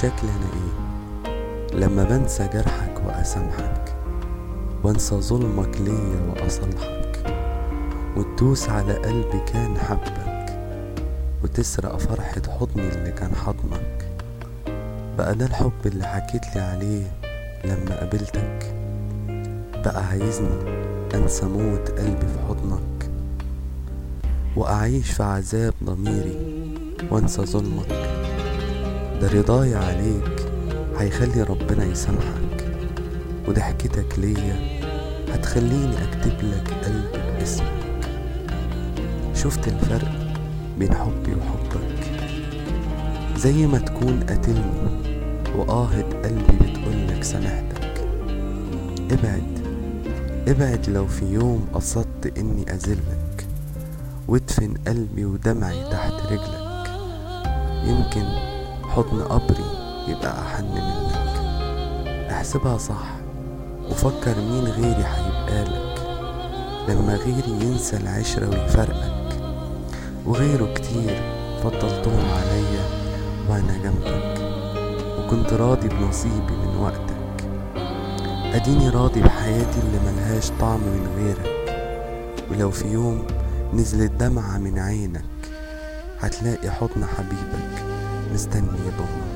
شكلي أنا إيه لما بنسى جرحك وأسامحك وانسى ظلمك ليا وأصلحك وتدوس على قلبي كان حبك وتسرق فرحة حضني اللي كان حضنك بقى ده الحب اللي حكيت لي عليه لما قابلتك بقى عايزني أنسى موت قلبي في حضنك وأعيش في عذاب ضميري وأنسى ظلمك ده رضاي عليك هيخلي ربنا يسامحك وضحكتك ليا هتخليني أكتب لك قلبي باسمك شفت الفرق بين حبي وحبك زي ما تكون قاتلني وآهة قلبي بتقولك سامحتك ابعد ابعد لو في يوم قصدت اني اذلك وادفن قلبي ودمعي تحت رجلك يمكن حضن قبري يبقى احن منك احسبها صح وفكر مين غيري هيبقالك لما غيري ينسى العشرة ويفرقك وغيره كتير فضلتهم عليا وانا جنبك وكنت راضي بنصيبي من وقتك اديني راضي بحياتي اللي ملهاش طعم من غيرك ولو في يوم نزلت دمعة من عينك هتلاقي حضن حبيبك مستني يضمك